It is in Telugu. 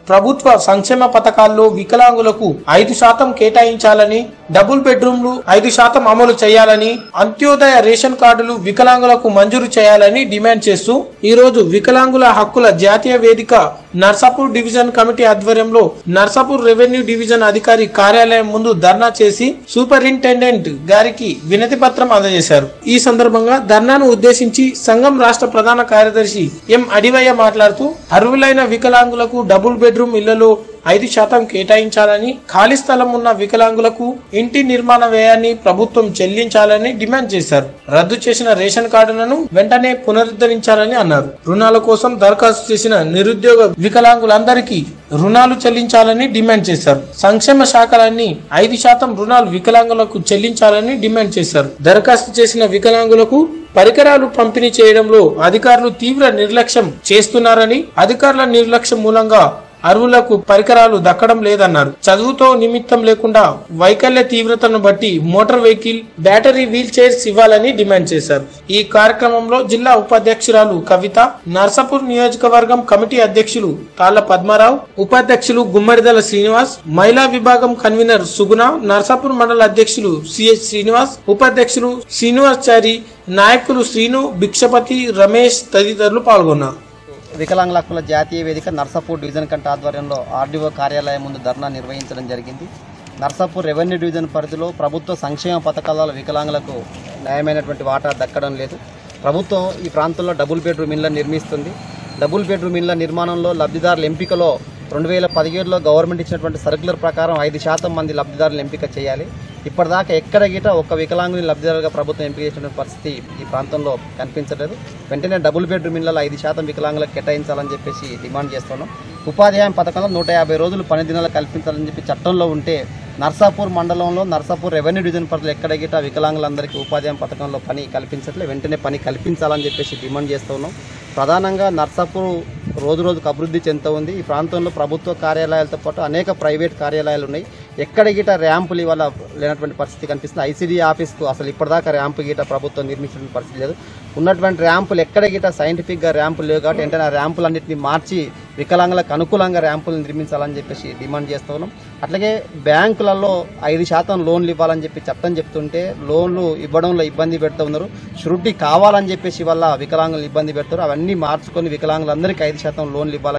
ప్రభుత్వ సంక్షేమ పథకాల్లో వికలాంగులకు ఐదు శాతం కేటాయించాలని డబుల్ బెడ్రూమ్లు ఐదు శాతం అమలు చేయాలని అంత్యోదయ రేషన్ కార్డులు వికలాంగులకు మంజూరు చేయాలని డిమాండ్ చేస్తూ ఈ రోజు వికలాంగుల హక్కుల జాతీయ వేదిక నర్సాపూర్ డివిజన్ కమిటీ ఆధ్వర్యంలో నర్సాపూర్ రెవెన్యూ డివిజన్ అధికారి కార్యాలయం ముందు ధర్నా చేసి సూపరింటెండెంట్ గారికి వినతి పత్రం అందజేశారు ఈ సందర్భంగా ధర్నాను ఉద్దేశించి సంఘం రాష్ట్ర ప్రధాన కార్యదర్శి ఎం అడివయ్య మాట్లాడుతూ అర్హులైన వికలాంగులకు డబుల్ బెడ్రూమ్ ఇళ్లలో ఐదు శాతం కేటాయించాలని ఖాళీ స్థలం ఉన్న వికలాంగులకు ఇంటి నిర్మాణ వ్యయాన్ని ప్రభుత్వం చెల్లించాలని డిమాండ్ చేశారు రద్దు చేసిన రేషన్ కార్డులను వెంటనే పునరుద్ధరించాలని అన్నారు రుణాల కోసం దరఖాస్తు చేసిన నిరుద్యోగ వికలాంగులందరికీ రుణాలు చెల్లించాలని డిమాండ్ చేశారు సంక్షేమ శాఖలన్నీ ఐదు శాతం రుణాలు వికలాంగులకు చెల్లించాలని డిమాండ్ చేశారు దరఖాస్తు చేసిన వికలాంగులకు పరికరాలు పంపిణీ చేయడంలో అధికారులు తీవ్ర నిర్లక్ష్యం చేస్తున్నారని అధికారుల నిర్లక్ష్యం మూలంగా అర్హులకు పరికరాలు దక్కడం లేదన్నారు చదువుతో నిమిత్తం లేకుండా వైకల్య తీవ్రతను బట్టి motor vehicle battery wheelchairs ఇవ్వాలని డిమాండ్ చేశారు ఈ కార్యక్రమంలో జిల్లా ఉపాధ్యక్షురాలు కవిత నర్సాపూర్ నియోజకవర్గం కమిటీ అధ్యక్షులు తాళ్ల పద్మారావు ఉపాధ్యక్షులు గుమ్మడిదల శ్రీనివాస్ మహిళా విభాగం కన్వీనర్ సుగుణ నర్సాపూర్ మండల అధ్యక్షులు సిహెచ్ శ్రీనివాస్ ఉపాధ్యక్షులు శ్రీనివాస్ నాయకులు శ్రీను భిక్షపతి రమేష్ తదితరులు పాల్గొన్నారు వికలాంగుల హక్కుల జాతీయ వేదిక నర్సాపూర్ డివిజన్ కంటే ఆధ్వర్యంలో ఆర్డీఓ కార్యాలయం ముందు ధర్నా నిర్వహించడం జరిగింది నర్సాపూర్ రెవెన్యూ డివిజన్ పరిధిలో ప్రభుత్వ సంక్షేమ పథకాల వికలాంగులకు న్యాయమైనటువంటి వాటా దక్కడం లేదు ప్రభుత్వం ఈ ప్రాంతంలో డబుల్ బెడ్రూమ్ ఇళ్లను నిర్మిస్తుంది డబుల్ బెడ్రూమ్ ఇళ్ల నిర్మాణంలో లబ్ధిదారుల ఎంపికలో రెండు వేల పదిహేడులో గవర్నమెంట్ ఇచ్చినటువంటి సర్క్యులర్ ప్రకారం ఐదు శాతం మంది లబ్ధిదారులు ఎంపిక చేయాలి ఇప్పటిదాకా ఎక్కడ గిట ఒక వికలాంగుని లబ్ధిదారుగా ప్రభుత్వం ఎంపిక చేసినటువంటి పరిస్థితి ఈ ప్రాంతంలో కనిపించలేదు వెంటనే డబుల్ బెడ్రూమ్ ఇళ్లలో ఐదు శాతం వికలాంగులకు కేటాయించాలని చెప్పేసి డిమాండ్ చేస్తున్నాం ఉపాధి హామీ పథకంలో నూట యాభై రోజులు పని దినాలు కల్పించాలని చెప్పి చట్టంలో ఉంటే నర్సాపూర్ మండలంలో నర్సాపూర్ రెవెన్యూ డివిజన్ పరిధిలో ఎక్కడ గిట వికలాంగులందరికీ ఉపాధి హామీ పథకంలో పని కల్పించట్లే వెంటనే పని కల్పించాలని చెప్పేసి డిమాండ్ చేస్తున్నాం ప్రధానంగా నర్సాపూర్ రోజు రోజుకు అభివృద్ధి చెందుతూ ఉంది ఈ ప్రాంతంలో ప్రభుత్వ కార్యాలయాలతో పాటు అనేక ప్రైవేట్ కార్యాలయాలు ఉన్నాయి ఎక్కడ గిట ర్యాంపులు ఇవాళ లేనటువంటి పరిస్థితి కనిపిస్తుంది ఐసీడీ ఆఫీస్కు అసలు ఇప్పటిదాకా ర్యాంపు గిట ప్రభుత్వం నిర్మించిన పరిస్థితి లేదు ఉన్నటువంటి ర్యాంపులు ఎక్కడ గిట సైంటిఫిక్గా ర్యాంపులు లేవు కాబట్టి వెంటనే ఆ ర్యాంపులన్నింటినీ మార్చి వికలాంగులకు అనుకూలంగా ర్యాంపులు నిర్మించాలని చెప్పేసి డిమాండ్ చేస్తూ ఉన్నాం అట్లాగే బ్యాంకులలో ఐదు శాతం లోన్లు ఇవ్వాలని చెప్పి చట్టం చెప్తుంటే లోన్లు ఇవ్వడంలో ఇబ్బంది పెడుతూ ఉన్నారు షురిటీ కావాలని చెప్పేసి వల్ల వికలాంగులు ఇబ్బంది పెడతారు అవన్నీ మార్చుకొని వికలాంగులందరికీ ఐదు శాతం లోన్లు ఇవ్వాలని